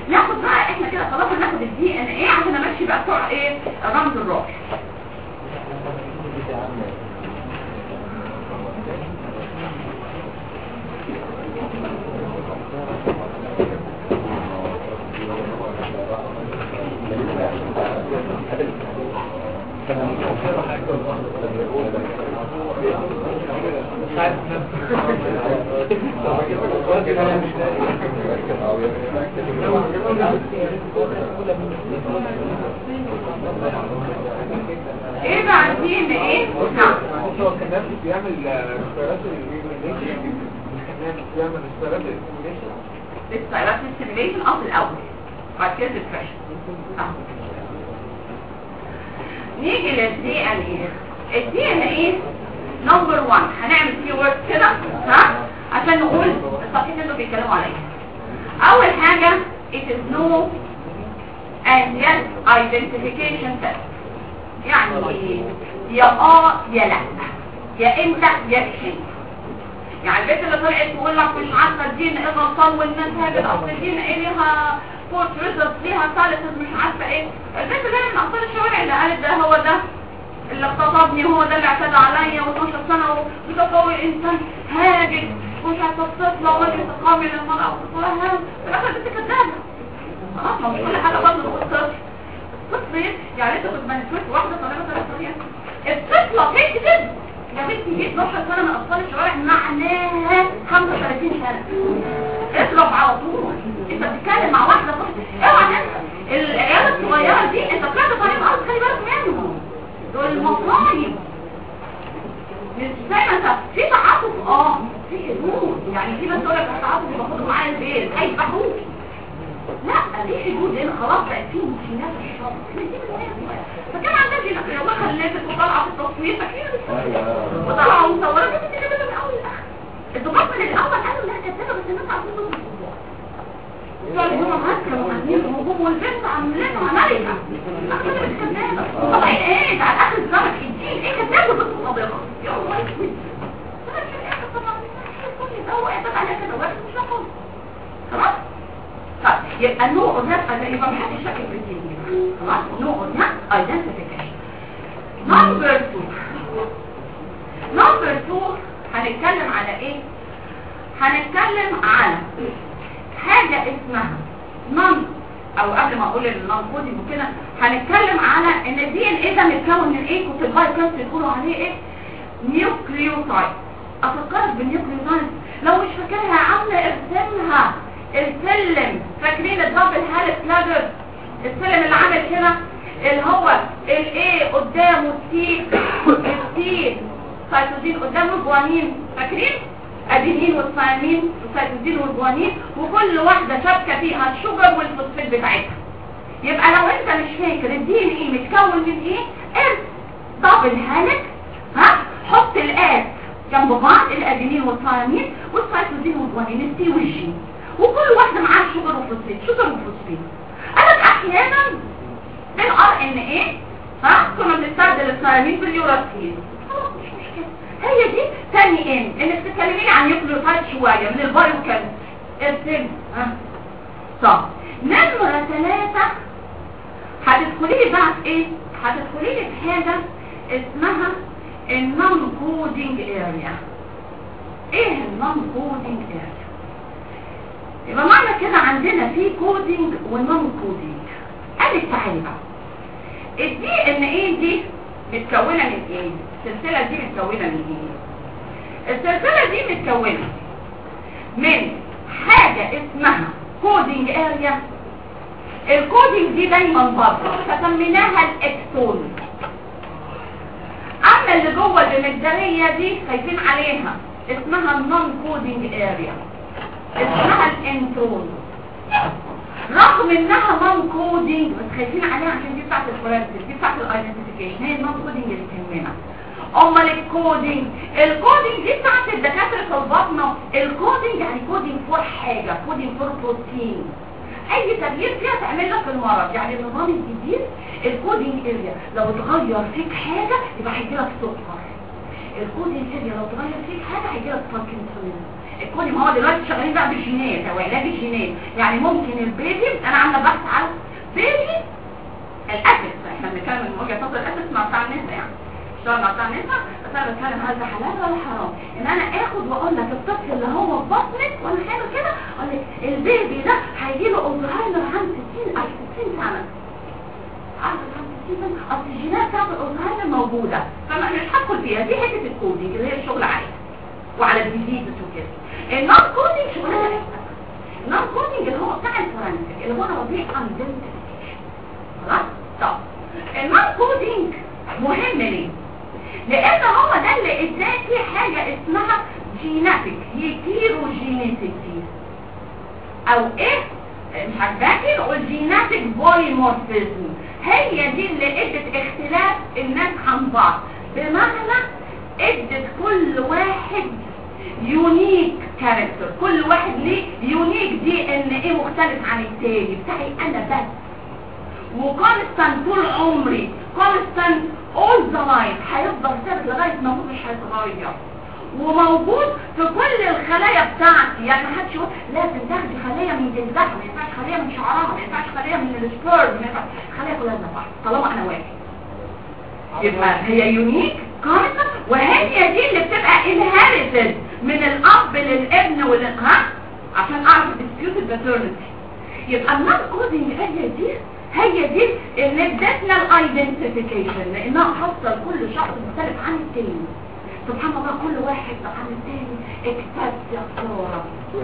ناخد بقى احنا كده خلاص هناخد الدي ان ايه عشان امشي بقى بتوع ايه رمز الراس ايه بقى الدي ان ايه نعم هو كان نفسه بيعمل ريسبيرات الريجوليشن كان بيعمل ريسبيرات الريجوليشن لسه ستيميليشن اه في الاول بعد كده ديبريشن نيجي للدي ان ايه الدي ان ايه نمبر 1 هنعمل فيه وورد كده ها عشان نقول الصفحتين اللي بيتكلموا عليها اول حاجه it is no and yes identification test يعني ايه يا اه يا لا يا انت يا شيء يعني البنت اللي طلعت تقول لك مش عارفه الدين ايه غلطان والمنهج الاصل الدين ايه ليها فورت ريزلت ليها ثالث مش عارفه ايه البنت ده من اطفال الشوارع اللي قالت ده هو ده اللي اغتصبني هو ده اللي اعتدى عليا و12 سنه ومتطور انسان هاجد ومش عارفه الطفله وجه تقامي للمراه وطفلها في الاخر البنت كدابه خلاص ما مش كل حاجه برضه الطفل الطفل يعني انت كنت منشوت واحده طالبه ثلاث طريقه الطفله فين كده يا بنتي دي 12 سنه من اطفال الشوارع معناها 35 سنه اضرب على طول انت بتتكلم مع واحده طفل اوعى تنسى العيال الصغيره دي انت طلعت طريق الارض خلي بالك منهم دول المصايب مش زي ما انت في تعاطف اه في حدود يعني في بس تقول لك التعاطف اللي باخده معايا البيت هيذبحوك لا في حدود هنا خلاص بقت في مشكلات في الشرط فكان عندها جينا والله خليتك وطالعه في التصوير فاكرين وطالعه مصوره بس انت كده من اول لاخر الضباط من الاول قالوا لا كذابه بس الناس عارفين بس الموضوع قالوا لي هما معاك كانوا عاملين الهجوم والبنت عاملينه عمليه اخر الكذابه طبعا ايه ده على اخر الزمن الدين ايه كذابه بس صادقه يا الله يسود هو اعتقد عليها كده واحد مش هقول خلاص طيب يبقى نوع ده يبقى محدش شاكك في الدين خلاص نوع ده identification number two number two هنتكلم على ايه هنتكلم على حاجة اسمها non او قبل ما اقول النون كودينج وكده هنتكلم على ان الدي ان ايه ده متكون من ايه كنت الباي كلاس بيقولوا عليه ايه نيوكليوتايد افكرك بالنيوكليوتايد لو مش فاكرها عامله ارسمها السلم فاكرين الدبل هالت لادر السلم اللي عامل كده اللي هو الايه قدامه السي السي سيتوزين قدامه جوانين فاكرين ادينين والثيامين والسيتوزين والجوانين وكل واحدة شابكة فيها الشجر والفوسفات بتاعتها يبقى لو انت مش فاكر الدي ان ايه متكون من ايه ارس دبل هالت ها حط الاس جنب بعض الادينين والثيامين والسيتوزين والجوانين السي والجي وكل واحدة معاها شجر وفوسفات شجر وفوسفات انا احيانا الار ان ايه ها كنا بنستخدم الثيامين في اليوراسيل خلاص مش مشكلة هي دي تاني ان انك تتكلمين عن نيوكليوتايد شوية من البايو كان ارسم ها طب نمرة ثلاثة هتدخلي لي بقى في ايه هتدخلي لي في حاجة اسمها النون كودينج اريا ايه النون كودينج اريا يبقى معنى كده عندنا في كودينج ونون كودينج قال لك تعالي بقى الدي ان ايه دي متكونة من ايه السلسلة دي متكونة من ايه السلسلة دي متكونة من حاجة اسمها كودينج اريا الكودينج دي دايما بره فسميناها الاكسون اما اللي جوه المجدرية دي خايفين عليها اسمها النون كودينج اريا اسمها الانترون رغم انها نون كودينج بس خايفين عليها عشان دي بتاعت الفورنسيك دي بتاعت الايدنتيفيكيشن هي النون كودينج اللي تهمنا امال الكودينج الكودينج دي بتاعت الدكاتره الباطنه الكودينج يعني كودينج فور حاجه كودينج فور بروتين اي تغيير فيها تعمل لك المرض يعني النظام الجديد الكودينج اريا لو اتغير فيك حاجه يبقى هيجي لك سكر الكودينج اريا لو اتغير فيك حاجه هيجي لك باركنسون الكودي ما هو دلوقتي شغالين بقى بالجينات او علاج الجينات يعني ممكن البيبي انا عامله بحث على بيبي الاسس احنا بنتكلم من وجهه نظر الاسس مع بتاع النساء يعني اشتغل مع بتاع النساء بس انا بتكلم هل ده حلال ولا حرام ان انا اخد واقول لك الطفل اللي هو في بطنك وانا حلو كده اقول لك البيبي ده هيجي له الزهايمر عند 60 او 60 سنه عند 60 سنه اصل الجينات بتاعت الالزهايمر موجوده فما مش هدخل فيها دي حته الكودينج اللي هي الشغل عليها وعلى الديزيز وكده النون كودينج شغلانه النون كودينج اللي هو بتاع الفورنسيك اللي هو ربيع ايدنتيفيكيشن خلاص طب النون كودينج مهم ليه لان هو ده اللي اداكي حاجه اسمها جيناتيك هيتيروجينيسيتي او ايه مش عاجباكي نقول جيناتيك بوليمورفيزم هي دي اللي ادت اختلاف الناس عن بعض بمعنى ادت كل واحد يونيك كاركتر كل واحد ليه يونيك دي ان ايه مختلف عن التاني بتاعي انا بس وكونستانت طول عمري كونستانت اول ذا لايف هيفضل ثابت لغايه ما اموت مش هيتغير وموجود في كل الخلايا بتاعتي يعني ما حدش يقول لازم تاخدي خليه من جلدها ما ينفعش خليه من شعرها ما ينفعش خليه من السبيرم ما ينفعش خليه كلها زي بعض طالما انا واحد يبقى هي يونيك كارثة وهي دي اللي بتبقى انهارتد من الاب للابن ولل ها عشان اعرف الديسبيوت الباترنتي يبقى النون كودينج هي دي هي دي اللي ادتنا الايدنتيفيكيشن لانها حصل كل شخص مختلف عن التاني سبحان الله كل واحد عن التاني اكتبت يا ساره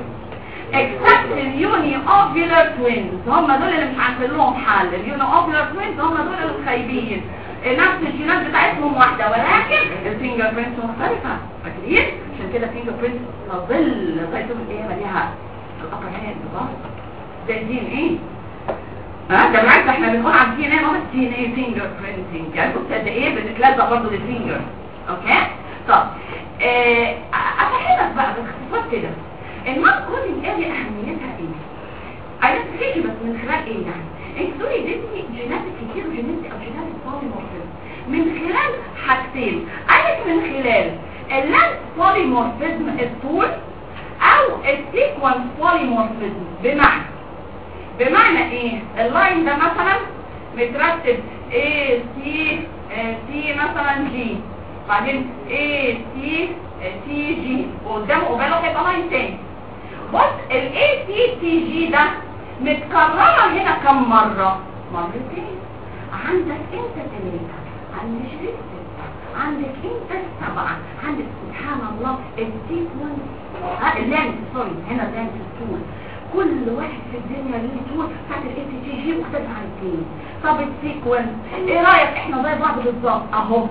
except اليوني اوفيلر توينز هم دول اللي مش عارفين لهم حل اليوني اوفيلر توينز هم دول الخايبين نفس الجينات بتاعتهم واحدة ولكن الفينجر برينتس مختلفة فاكرين عشان كده الفينجر برينتس تظل لغاية يوم القيامة ليها الأبر هاند زي الدي ان ايه ها ده بالعكس احنا بنقول على الدي ان ايه ما بس دي ان ايه فينجر برينتنج يعني بص قد ايه بتتلزق برضه للفينجر اوكي طب آه، افهمك بقى باختصار كده المارك كودنج اريا اهميتها ايه ايدنتيفيكيشن بس من خلال ايه يعني انت تقولي دي جيناتيك كتير وجيناتيك او جيناتيك بوليمورفيزم من خلال حاجتين قالت من خلال اللانس بوليمورفيزم الطول او السيكونس بوليمورفيزم بمعنى بمعنى ايه اللاين ده مثلا مترتب A C C مثلا G بعدين A C C G وقدامه قباله هيبقى لاين تاني بص ال A C C G ده متكررة هنا كم مرة مرتين عندك انت ثلاثة عند شريك ستة عندك انت سبعة عندك سبحان الله السيكونس ها اللانس سوري هنا اللانس الطول كل واحد في الدنيا ليه طول بتاعت الاي تي جي جي مختلف عن التاني طب السيكونس ايه رايك احنا زي بعض بالظبط اهو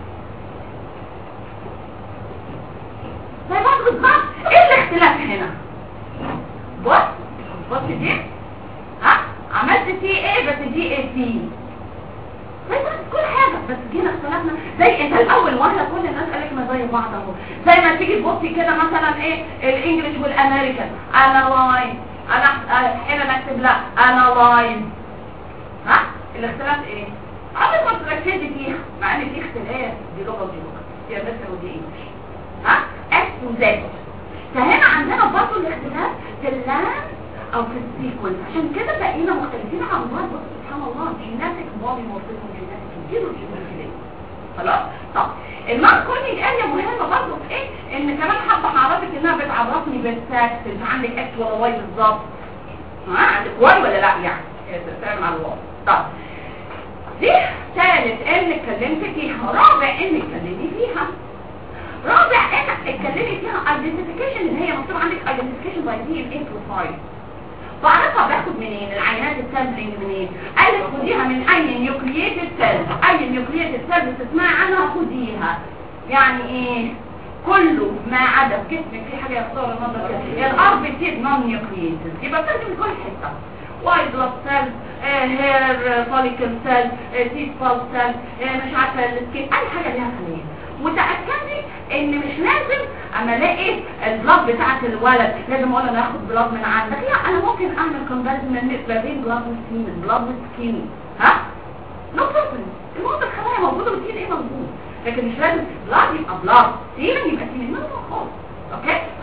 زي بعض بالظبط ايه الاختلاف هنا بص بص دي ها عملت سي ايه بس دي ايه سي زي بعض كل حاجه بس جينا اختلفنا زي انت الاول واحده كل الناس قالت ما زي بعض اهو زي ما تيجي تبصي كده مثلا ايه الانجليش والامريكان انا لاين انا هنا نكتب لا انا لاين ها الاختلاف ايه عمرك ما تركزي فيها مع ان في اختلاف دي لغه ودي لغه دي امريكان ودي انجليش ها اكس وزد فهنا عندنا برضه الاختلاف في اللام او في السيكونس عشان كده بقينا مختلفين عن بعض بس سبحان الله جيناتيك بودي مورفيزم جيناتيك كتير وجيناتيك خلاص طب المارك كودنج اريا مهمه برضه في ايه ان كمان حابه هعرفك انها بتعرفني بالساكس انت عندك اكس ولا واي بالظبط ها عندك واي ولا لا يعني بتتكلم على الواي طب دي ثالث ان اتكلمت فيها رابع ان اتكلمي فيها رابع ان اتكلمي فيها ايدنتيفيكيشن اللي هي مكتوب عندك ايدنتيفيكيشن باي دي ان اي بروفايل بعرفها باخد منين العينات السامبلينج منين قال لك خديها من اي نيوكلييتد سيل اي نيوكلييتد سيل بتسمعي عنها خديها يعني ايه كله ما عدا في جسمك في حاجه يختار النظر كده الار بي تي نون نيوكلييتد يبقى بتاخدي من كل حته وايت بلاد سيل هير فوليكل سيل تي سبال سيل مش عارفه السكين اي حاجه ليها خليه وتاكدي ان مش لازم اما الاقي البلاد بتاعت الولد لازم اقول انا اخد بلاد من عندك لا انا ممكن اعمل كومباريزن ما بين بلاد وسكين بلاد وسكين ها نو بروبلم المهم الخلايا موجوده والدي ايه موجود لكن مش لازم بلاد يبقى بلاد سيمن يبقى سيمن نو خالص اوكي طب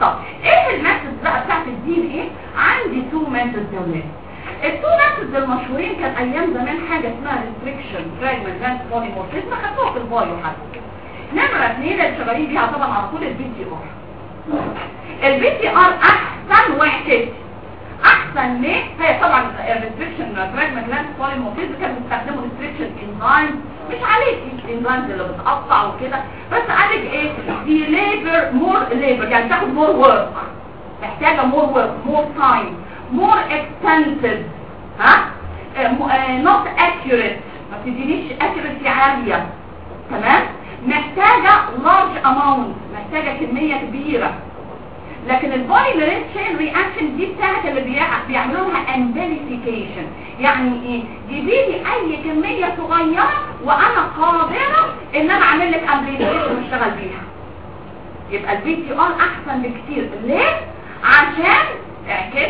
ايه الميثود بقى بتاعت الدين ايه عندي تو ميثود يا ولاد التو ميثود المشهورين كان ايام زمان حاجه اسمها ريستريكشن فراجمنت بوليمورفيزم خدوها في البايو حتى نمرة اثنين اللي شغالين بيها طبعا على طول البي تي ار البي تي ار احسن واحد احسن ليه هي طبعا الريستريكشن فراجمنت لاند بوليمورفيزم كانوا بيستخدموا ريستريكشن انزايم مش عليك الانزايمز اللي بتقطع وكده بس قالك ايه دي ليبر مور ليبر يعني تاخد مور ورك محتاجه مور ورك مور تايم مور اكستنسيف ها نوت اكيوريت ما بتدينيش اكيوريسي عاليه تمام محتاجه لارج اماونت محتاجه كميه كبيره لكن البايلرين تشين رياكشن دي بتاعت اللي بيع- بيعملوا لها امبليفيكيشن يعني ايه جيبي لي اي كميه صغيره وانا قادره ان انا اعمل لك امبليفيكيشن واشتغل بيها يبقى البي تي ار احسن بكتير ليه عشان اعكس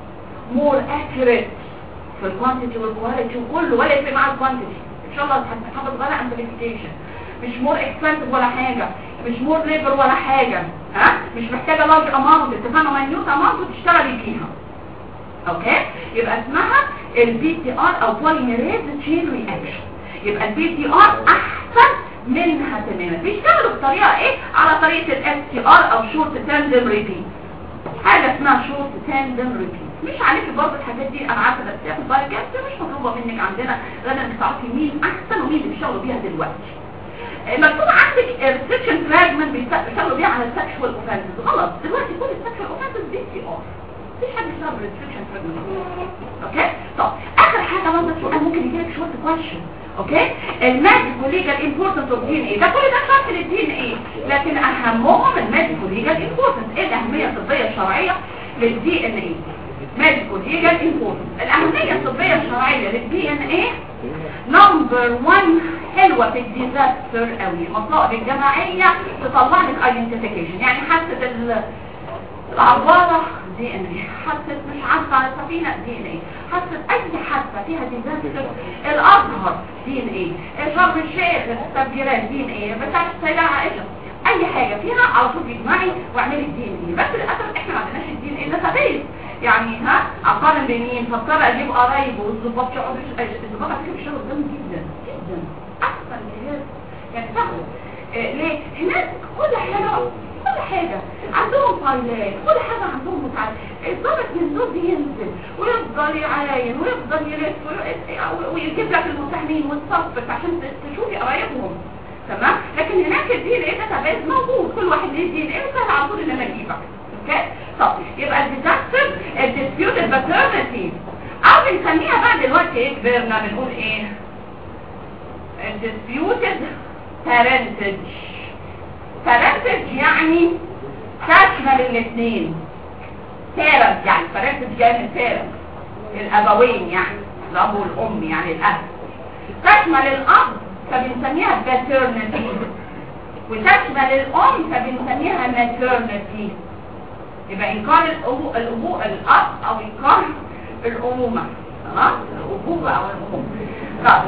مور اكيوريت في الكوانتيتي والكواليتي وكله ولا يفرق مع الكوانتيتي ان شاء الله هتحافظ على امبليفيكيشن مش مور اكسبنسيف ولا حاجه مش مور ليبر ولا حاجه ها مش محتاجه لارج اماونت اتفقنا ماينيوت اماونت وتشتغلي بيها اوكي يبقى اسمها البي تي ار او بوليميريز تشين رياكشن يبقى البي تي ار احسن منها تماما بيشتغلوا بطريقه ايه على طريقه الاس تي ار او شورت تاندم ريبيت حاجه اسمها شورت تاندم ريبيت مش عليك برضه الحاجات دي انا عارفه بس تاخد بالك بس مش مطلوبه منك عندنا غدا انك تعرفي مين احسن ومين اللي بيشتغلوا بيها دلوقتي مكتوب عندك ريستريكشن فراجمنت بيشتغلوا بيها على السكشوال اوفنسز غلط دلوقتي كل السكشوال اوفنسز بي تي ار مفيش حد بيشتغل بريستريكشن فراجمنت اوكي طب اخر حاجه برضه سؤال ممكن يجي لك شويه كويشن اوكي الميديكو ليجال امبورتنس اوف دي ان ايه ده كل ده شرط للدي ان ايه لكن اهمهم الميديكو ليجال امبورتنس ايه الاهميه الطبيه الشرعيه للدي ان ايه ميديكو ليجال امبورتنس الاهميه الطبيه الشرعيه للدي ان ايه نمبر 1 حلوه في الديزاستر قوي مصائب الجماعيه تطلع لك ايدنتيفيكيشن يعني حاسه ال- العباره دي ان ايه حاسه مش عارفه على السفينه دي ان ايه حاسه اي حادثه فيها ديزاستر الازهر دي ان ايه شرم الشيخ التفجيرات دي ان ايه بتاعت السيده عائشه اي حاجه فيها على طول تجمعي واعملي الدي ان ايه بس للاسف احنا ما عندناش الدي ان ايه ده يعني ها اقارن بين مين فاضطر اجيب قرايب والظباط يقعدوا الظباط على فكره بيشتغلوا قدام جدا جدا احسن جهاز يعني سهل آه ليه هناك كل حاجه كل حاجه عندهم فايلات كل حاجه عندهم متعلق الضابط من دول بينزل ويفضل يعاين ويفضل يلف وي- ويجيب لك المتهمين وتصفق عشان ت- تشوفي قرايبهم تمام لكن هناك الدي ان ايه داتابيز موجود كل واحد ليه دي ان ايه وسهل على طول ان انا اجيبك اوكي طب يبقى الديزاستر الديسبيوتد باترنتي او بنسميها بقى دلوقتي ايه كبرنا بنقول ايه الديسبيوتد بارنتج بارنتج يعني تشمل الاثنين بارنت يعني بارنتج جاي من بارنت الابوين يعني الاب والام يعني الاهل تشمل الاب فبنسميها باترنتي وتشمل الام فبنسميها ماترنتي يبقى انكار الابو الابو الاب او انكار الامومه خلاص الابوه او الامومه طب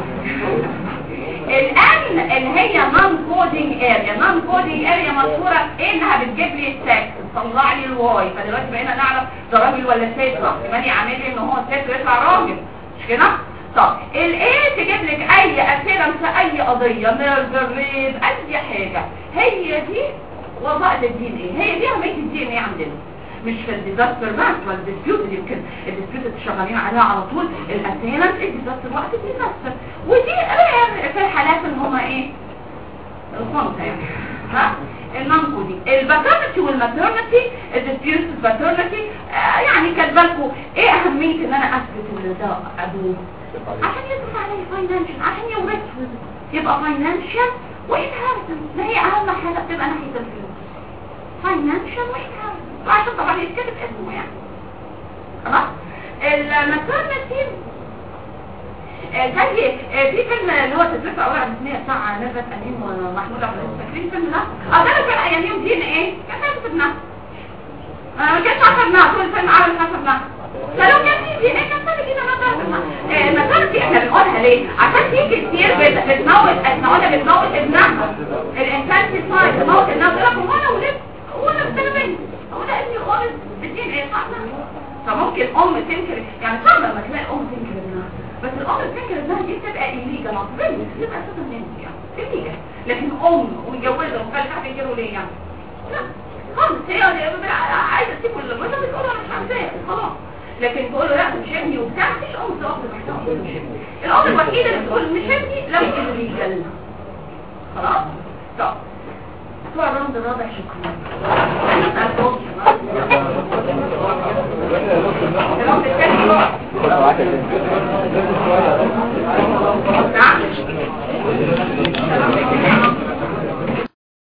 الان اللي هي نون كودينج اريا نون كودينج اريا مشهوره ايه انها بتجيب لي السكس تطلع لي الواي فدلوقتي بقينا نعرف ده راجل ولا ست كمان يعمل لي ان هو ست ويطلع راجل مش كده طب الايه تجيب لك اي اسئله في اي قضيه ميرفر ريب اي حاجه هي دي وظائف الدين ايه هي دي اهميه الدين ايه عندنا مش في الديزاستر بس ولا الديسبيوت اللي يمكن الديسبيوت اللي شغالين عليها على طول الاسيلنت الديزاستر وقت الديزاستر ودي رير في الحالات اللي هما ايه الخمسه يعني ها النانكو دي الباترنتي والماترنتي الديسبيوت باترنتي آه يعني كاتبالكوا ايه اهميه ان انا اثبت ان ده ابوه عشان يصرف عليه فاينانشال عشان يورثه يبقى فاينانشال وانهارتنس ما هي اهم حاجه بتبقى ناحيه الفلوس فاينانشال وانهارتنس وعشان طبعا يتكتب اسمه يعني خلاص الماترنتي زي آه، في فيلم اللي هو تدريس اول عن السنيه بتاع نزلت امين ومحمود عبد العزيز فاكرين الفيلم ده؟ اه ده كان اياميهم دين ايه؟ كان نفس ابنها انا ما كانش عارفه ابنها طول الفيلم عارف عارفه ابنها فلو كان في دين ايه كان سنه كده مثلا مثلا دي احنا بنقولها ليه؟ عشان في كتير بت- بتموت احنا قلنا بتموت ابنها الانسان في سايد بتموت ابنها تقول لك هو انا ولدت هو انا بنت هو انا ابني ام تنكر يعني صعب لما تلاقي ام تنكر ابنها بس الام تنكر ابنها دي بتبقى الليجا مصرية بتبقى اساسا نمسي يعني الليجا لكن ام ومتجوزه ومخلفه هتنكره ليه يعني لا خالص هي عايزه تسيب الجوازه بتقول انا مش عايزاه خلاص لكن تقول له لا مش ابني وبتاع مفيش ام تقف محتوى الام الوحيده اللي بتقول مش ابني لو الليجل خلاص طب بتوع الرمز الرابع شكرا نسأل صوت الرمز الثاني